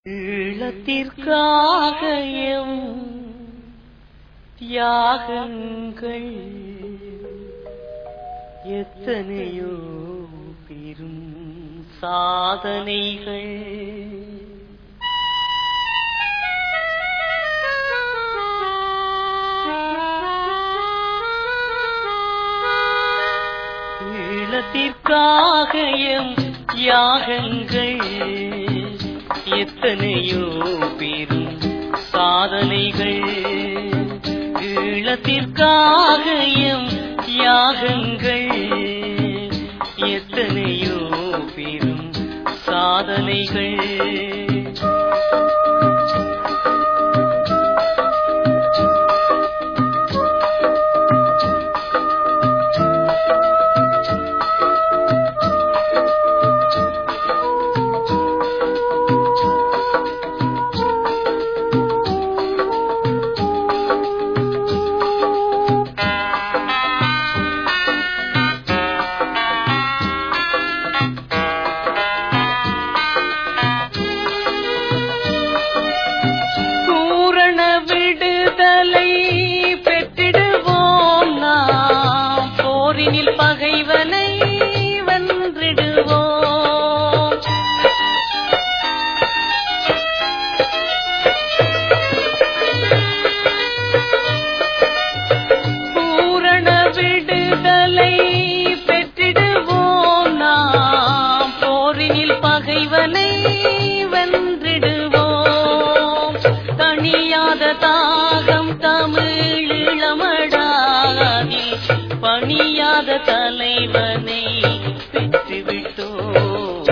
ஈழத்திற்காக M தியாகங்கள் எத்தனையோ பெரும் சாதனைகள் ஈழத்திற்காக எம் தியாகங்கள் எத்தனையோ பெரும் சாதனைகள் ஈழத்திற்காக எம் தியாகங்கள் எத்தனையோ பெரும் சாதனைகள் பூரண விடுதலை பெற்றிடுவோம் நாம் போரினில் பகைவனை வென்றிடுவோம் பூரண விடுதலை பெற்றிடுவோம் நாம் போரினில் பகைவனை வென்றிடுவோம் தணியாத தாகம் தமிழீழமடாதில் பணியாத தலைவனை பெற்றுவிட்டோம்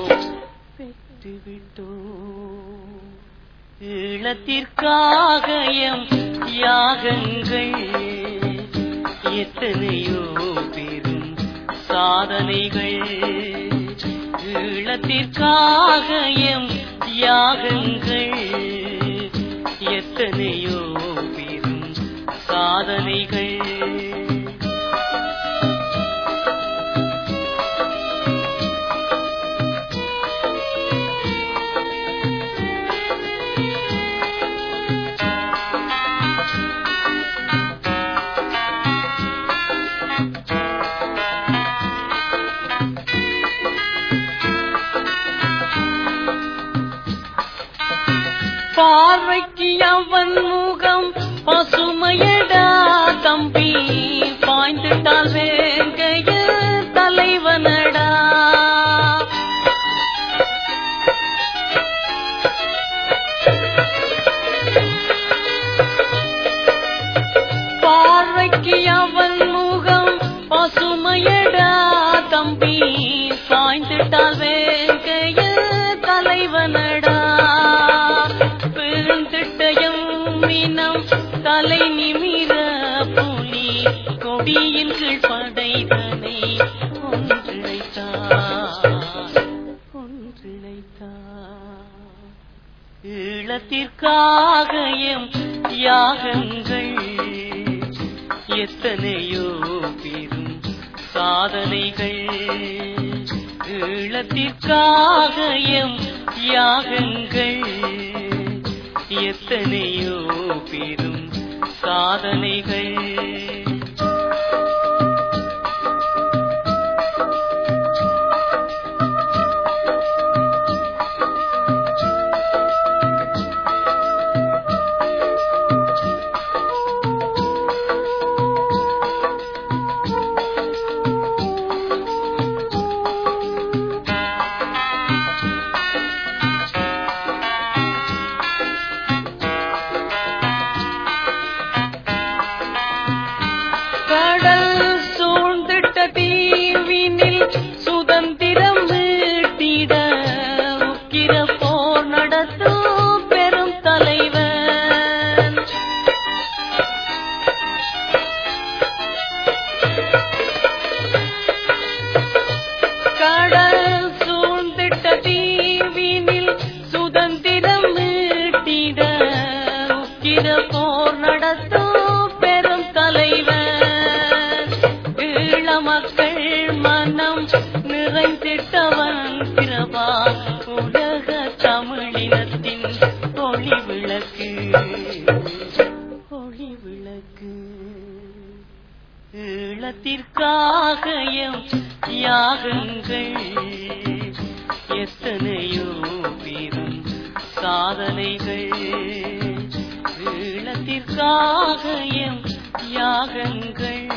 பெற்றுவிட்டோம் ஈழத்திற்காக எம் தியாகங்கள் எத்தனையோ பெரும் சாதனைகள் ஈழத்திற்காக எம் தியாகங்கள் எத்தனையோ பெரும் சாதனைகள் பார்வைக்கு அவன் முகம் பசுமையடா தம்பி பாய்ந்துட்டால் வேங்கைய தலைவனடா பார்வைக்கு அவன் முகம் பசுமையடா தம்பி சாய்ந்துட்டால் வேங்கைய தலைவனடா பெருந்திட்டயம் மினம் தலை நிமிர புலி கொடியின் கீழ் படைதனை ஒன்றிணைத்தார் ஒன்றிணைத்தார் ஈழத்திற்காக எம் தியாகங்கள் எத்தனையோ பெரும் சாதனைகள் ஈழத்திற்காக எம் தியாகங்கள் எத்தனையோ பெரும் சாதனைகள் கடல் சூழ்ந்திட்ட தீவினில் சுதந்திரம் மீட்டிட உக்கிர போர் நடத்தும் பெரும் தலைவன் கடல் சூழ்ந்திட்ட தீவினில் சுதந்திரம் மீட்டிட உக்கிர போர் நடத்தும் பெரும் தலைவன் ஈழ மக்கள் மனம் நிறைந்திட்டவன் பிரபா உலக தமிழினத்தின் ஈழத்திற்காக எம் யாகங்கள் எத்தனையோ பெரும் சாதனைகள் ஈழத்திற்காக எம் யாகங்கள்